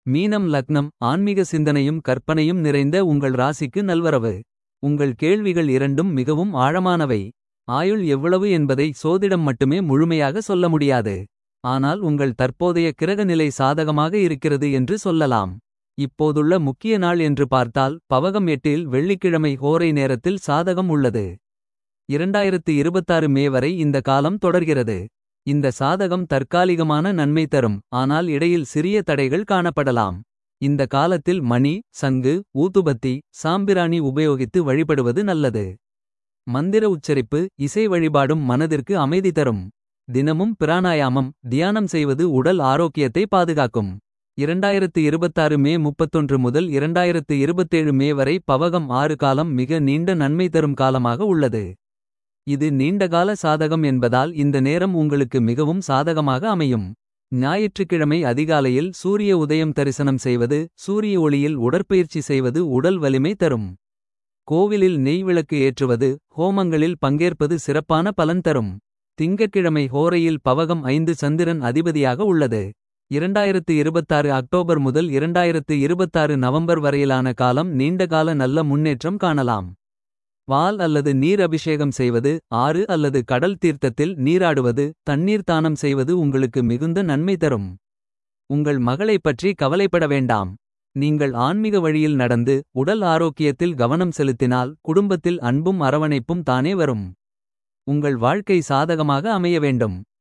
மீனம் லக்னம் ஆன்மீக சிந்தனையும் கற்பனையும் நிறைந்த உங்கள் ராசிக்கு நல்வரவு. உங்கள் கேள்விகள் இரண்டும் மிகவும் ஆழமானவை. ஆயுள் எவ்வளவு என்பதை சோதிடம் மட்டுமே முழுமையாக சொல்ல முடியாது. ஆனால் உங்கள் தற்போதைய கிரகநிலை சாதகமாக இருக்கிறது என்று சொல்லலாம். இப்போதுள்ள முக்கிய நாள் என்று பார்த்தால் பவகம் எட்டில் வெள்ளிக்கிழமை ஹோரை நேரத்தில் சாதகம் உள்ளது. 2026 மே வரை இந்த காலம் தொடர்கிறது. இந்த சாதகம் தற்காலிகமான நன்மை தரும் ஆனால் இடையில் சிறிய தடைகள் காணப்படலாம். இந்த காலத்தில் மணி சங்கு ஊதுபத்தி சாம்பிராணி உபயோகித்து வழிபடுவது நல்லது. மந்திர உச்சரிப்பு இசை வழிபாடும் மனதிற்கு அமைதி தரும். தினமும் பிராணாயாமம் தியானம் செய்வது உடல் ஆரோக்கியத்தை பாதுகாக்கும். 2026 மே 31 முதல் 2027 மே வரை பவகம் ஆறு காலம் மிக நீண்ட நன்மை தரும் காலமாக உள்ளது. இது நீண்டகால சாதகம் என்பதால் இந்த நேரம் உங்களுக்கு மிகவும் சாதகமாக அமையும். ஞாயிற்றுக்கிழமை அதிகாலையில் சூரிய உதயம் தரிசனம் செய்வது சூரிய ஒளியில் உடற்பயிற்சி செய்வது உடல் வலிமை தரும். கோவிலில் நெய் விளக்கு ஏற்றுவது ஹோமங்களில் பங்கேற்பது சிறப்பான பலன் தரும். திங்கட்கிழமை ஹோரையில் பவகம் ஐந்து சந்திரன் அதிபதியாக உள்ளது. 2026 அக்டோபர் முதல் 2026 நவம்பர் வரையிலான காலம் நீண்டகால நல்ல முன்னேற்றம் காணலாம். வால் அல்லது நீர் அபிஷேகம் செய்வது ஆறு அல்லது கடல் தீர்த்தத்தில் நீராடுவது தண்ணீர் தானம் செய்வது உங்களுக்கு மிகுந்த நன்மை தரும். உங்கள் மகளைப் பற்றி கவலைப்பட வேண்டாம். நீங்கள் ஆன்மீக வழியில் நடந்து உடல் ஆரோக்கியத்தில் கவனம் செலுத்தினால் குடும்பத்தில் அன்பும் அரவணைப்பும் தானே வரும். உங்கள் வாழ்க்கை சாதகமாக அமைய வேண்டும்.